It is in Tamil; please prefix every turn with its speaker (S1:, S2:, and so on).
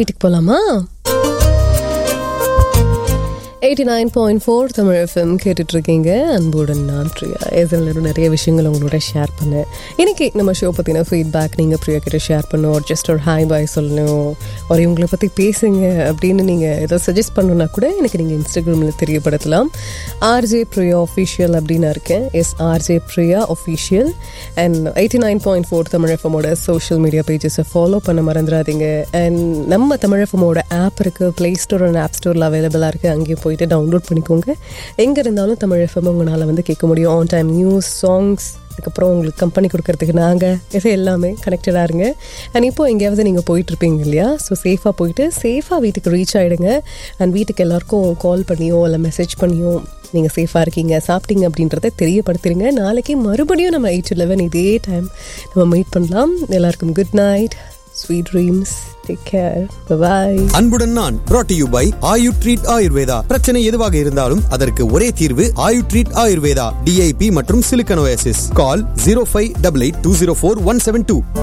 S1: வீட்டுக்கு போலாமா eighty nine point four Tamil FM கேட்டுட்டு இருக்கீங்க அன்புடன் நான் பிரியா இதில் நிறைய விஷயங்கள் உங்களோட ஷேர் பண்ணேன் இன்னைக்கு நம்ம ஷோ பற்றின ஃபீட்பேக் நீங்கள் பிரியா கிட்ட ஷேர் பண்ணணும் ஒரு ஜஸ்ட் ஒரு ஹாய் பாய் சொல்லணும் ஒரு இவங்களை பற்றி பேசுங்க அப்படின்னு நீங்கள் ஏதோ சஜஸ்ட் பண்ணணுன்னா கூட எனக்கு நீங்கள் இன்ஸ்டாகிராமில் தெரியப்படுத்தலாம் ஆர்ஜே பிரியா ஒஃபிஷியல் அப்படின்னு நான் இருக்கேன் yes RJ Priya official and eighty nine point four Tamil எஃப்எமோட சோஷியல் மீடியா பேஜஸை ஃபாலோ பண்ண மறந்துடாதீங்க அண்ட் நம்ம தமிழ் எஃப்எமோட ஆப் இருக்குது ப்ளே ஸ்டோர் அண்ட் ஆப் ஸ்டோரில் அவைலபிளாக இருக்குது அங்கேயும் போயிட்டு டவுன்லோட் பண்ணிக்கோங்க எங்கே இருந்தாலும் தமிழ் எஃப்எம் உங்களால் வந்து கேட்க முடியும் ஆன் டைம் நியூஸ் சாங்ஸ் அதுக்கப்புறம் உங்களுக்கு கம்பெனி கொடுக்கறதுக்கு நாங்கள் இது எல்லாமே கனெக்டடாக இருங்க அண்ட் இப்போ எங்கேயாவது நீங்கள் போயிட்டுருப்பீங்க இல்லையா ஸோ சேஃபாக போயிட்டு சேஃபாக வீட்டுக்கு ரீச் ஆகிடுங்க அண்ட் வீட்டுக்கு எல்லாருக்கும் கால் பண்ணியோ இல்லை மெசேஜ் பண்ணியோ நீங்கள் சேஃபாக இருக்கீங்க சாப்பிட்டீங்க அப்படின்றத தெரியப்படுத்துறீங்க நாளைக்கு மறுபடியும் நம்ம எயிட் லெவன் இதே டைம் நம்ம மீட் பண்ணலாம் எல்லாருக்கும் good night sweet dreams take care bye
S2: அன்புடன் நான் brought to you by Ayu treat Ayurveda பிரச்சனை எதுவாக இருந்தாலும் அதற்கு ஒரே தீர்வு ஆயு ட்ரீட் ஆயுர்வேதா டிஐபி மற்றும் சிலிக்கனோசிஸ் call zero five double eight two zero four one seven two